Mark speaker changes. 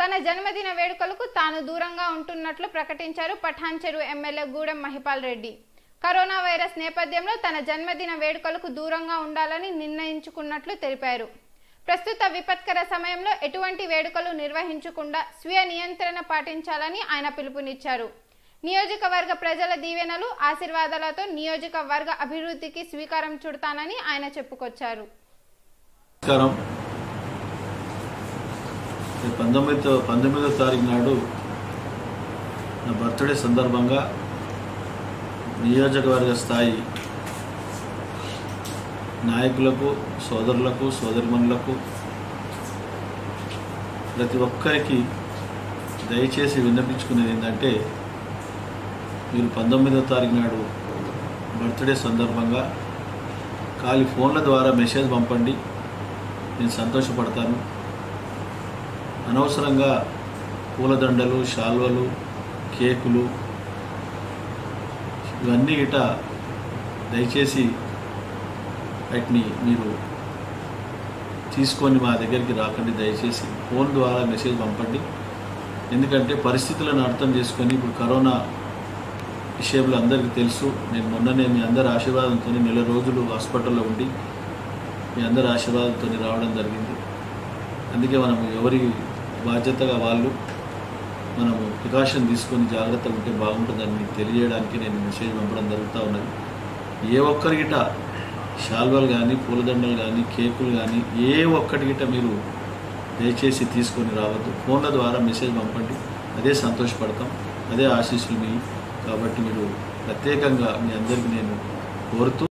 Speaker 1: తన జన్మదిన వేడుకలకు తాను దూరంగా ఉంటున్నట్లు ప్రకటించారు Patancheru MLA Gudem Mahipal Reddy corona virus నేపథ్యంలో తన జన్మదిన వేడుకలకు దూరంగా ఉండాలని నిర్ణయించుకున్నట్లు తెలిపారు ప్రస్తుత విపత్కర సమయంలో ఎటువంటి వేడుకలు నిర్వహించకుండా స్వీయ నియంత్రణ పాటించాలని ఆయన పిలుపునిచ్చారు నియోజకవర్గ ప్రజల దీవెనలు ఆశీర్వాదాలతో నియోజకవర్గ అభివృద్ధికి స్వీకారం చుడతానని ఆయన చెప్పుకొచ్చారు
Speaker 2: నమస్కారం రేపు పంతొమ్మిదో పంతొమ్మిదో తారీఖు నాడు నా బర్త్డే సందర్భంగా నియోజకవర్గ స్థాయి నాయకులకు సోదరులకు సోదరిమణులకు ప్రతి ఒక్కరికి దయచేసి విన్నపించుకునేది ఏంటంటే మీరు పంతొమ్మిదో తారీఖు నాడు బర్త్డే సందర్భంగా ఖాళీ ఫోన్ల ద్వారా మెసేజ్ పంపండి నేను సంతోషపడతాను అనవసరంగా పూలదండలు శాల్వలు కేకులు ఇవన్నీ ఇట దయచేసి వాటిని మీరు తీసుకొని మా దగ్గరికి రాకండి దయచేసి ఫోన్ ద్వారా మెసేజ్ పంపండి ఎందుకంటే పరిస్థితులను అర్థం చేసుకొని ఇప్పుడు కరోనా విషయంలో అందరికీ తెలుసు నేను మొన్ననే మీ అందరి ఆశీర్వాదంతో నెల రోజులు హాస్పిటల్లో ఉండి మీ అందరి ఆశీర్వాదంతో రావడం జరిగింది అందుకే మనం ఎవరి బాధ్యతగా వాళ్ళు మనము ప్రికాషన్ తీసుకొని జాగ్రత్తగా ఉంటే బాగుంటుందని మీకు తెలియజేయడానికి నేను మెసేజ్ పంపడం జరుగుతూ ఉన్నది ఏ ఒక్కరి గిట శాల్వాలు కానీ పూలదండలు కానీ కేకులు కానీ ఏ ఒక్కటి గిట మీరు దయచేసి తీసుకొని రావద్దు ఫోన్ల ద్వారా మెసేజ్ పంపండి అదే సంతోషపడతాం అదే ఆశీస్సులు మీ కాబట్టి మీరు ప్రత్యేకంగా మీ అందరికీ నేను కోరుతూ